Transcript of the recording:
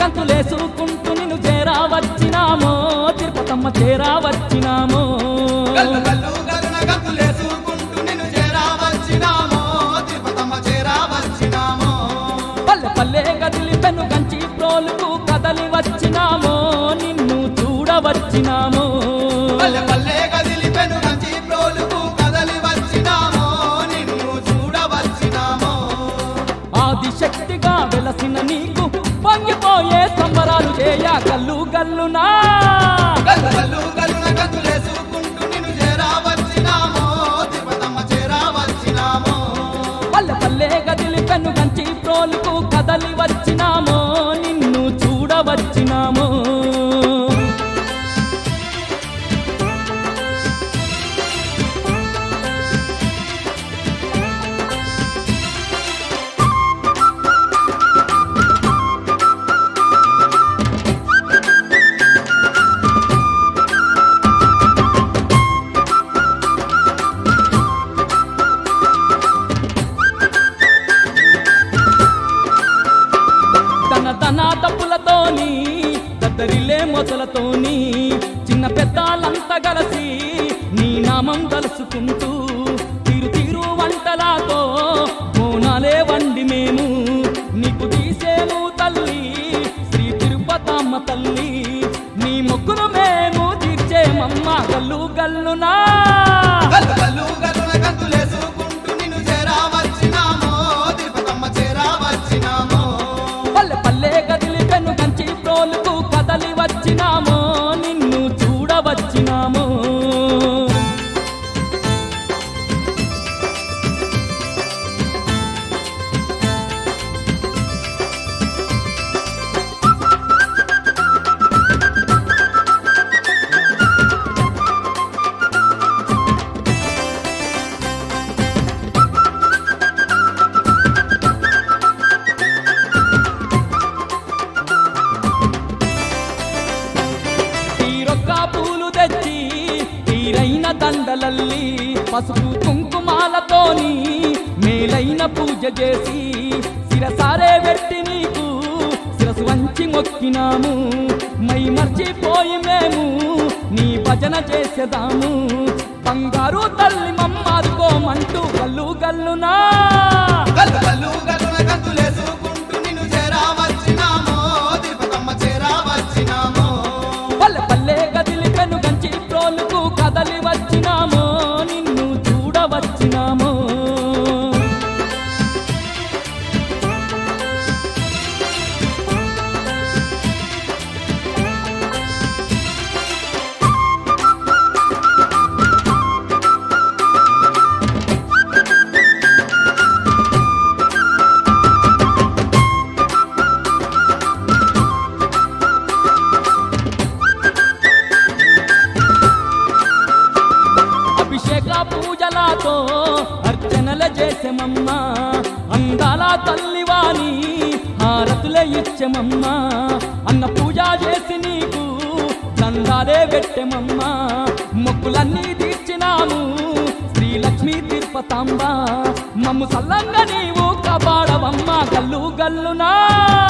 గంతులేసుకుంటూ నిన్ను చేరా వచ్చినామో తిరుపతమ్మ చేరా వచ్చినామో గల్లు గల్లు గల్లున గంతులేసుకుంటూ నిన్ను చేరా వచ్చినామో తిరుపతమ్మ చేరా వచ్చినామో పల్లె పల్లె గదిలి పెను గంచి ప్రోలుకు కదలి వచ్చినామో నిన్ను చూడవచ్చినామో పల్లె పల్లె కదిలి పెను కంచి ప్రోలుకు కదలి వచ్చినామో నిన్ను చూడవచ్చినామో ఆదిశక్తిగా వెలసిన నీకు పొంగిపోయే సంబరాలు చేయ గల్లు గల్లునా గల్లు గల్లు గల్లున గంతులేసుకుంటూ నిన్ను చేరా వచ్చినామో తిరుపతమ్మ చేరా వచ్చినామో పల్లె పల్లె గదిలి పెను గంచి ప్రోలుకు కదలి వచ్చినామో నిన్ను చూడవచ్చినామో తన తన తప్పులతోని దద్దరిలే మొదలతోని చిన్న పెద్దాలంతా కలిసి నీ నామం తలుసుకుంటూ తీరు తీరు వంటలాతో బోనాలే వండి మేము నీకు తీసేము తల్లి శ్రీ తిరుపతమ్మ తల్లి నీ మొక్కును మేము తీర్చేమమ్మ గల్లు గల్లునా గల్లు గల్లు గల్లున గంతులేసుకుంటూ నిన్ను చేరా వచ్చినామో తిరుపతమ్మ చేరా వచ్చినామో పల్లె పల్లె కదిలి పెను కంచి ప్రోలుకు కదలి వచ్చినామో నిన్ను చూడవచ్చినామో తీరొక్క పూలు తెచ్చి తీరైన దండలల్లి పసుపు కుంకుమాలతోని మేలైన పూజ చేసి శిరసారే పెట్టి నీకు శిరసు వంచి మొక్కినాము మై మర్చిపోయి మేము నీ భజన చేసేదాము బంగారు తల్లి మమ్మాదుకోమంటూ గల్లు గల్లునా గల్లు గల్లు గల్లున గంతులేసుకుంటూ నిన్ను చేరా వచ్చినామో తిరుపతమ్మ చేరా వచ్చినామో పల్లె పల్లె గదిలి పెను గంచి ప్రోలుకు కదలి వచ్చినామో నిన్ను చూడవచ్చినామో అభిషేక పూజలతో అర్చనల చేసెమమ్మా అందాల తల్లివాణి హారతులే ఇచ్చెమమ్మా అన్న పూజ చేసి నీకు దండాలే పెట్టెమమ్మా మొక్కులన్నీ తీర్చినాము శ్రీలక్ష్మి తిరుపతాంబ మమ్ము సల్లంగా నీవు కబాడవమ్మ గల్లు గల్లునా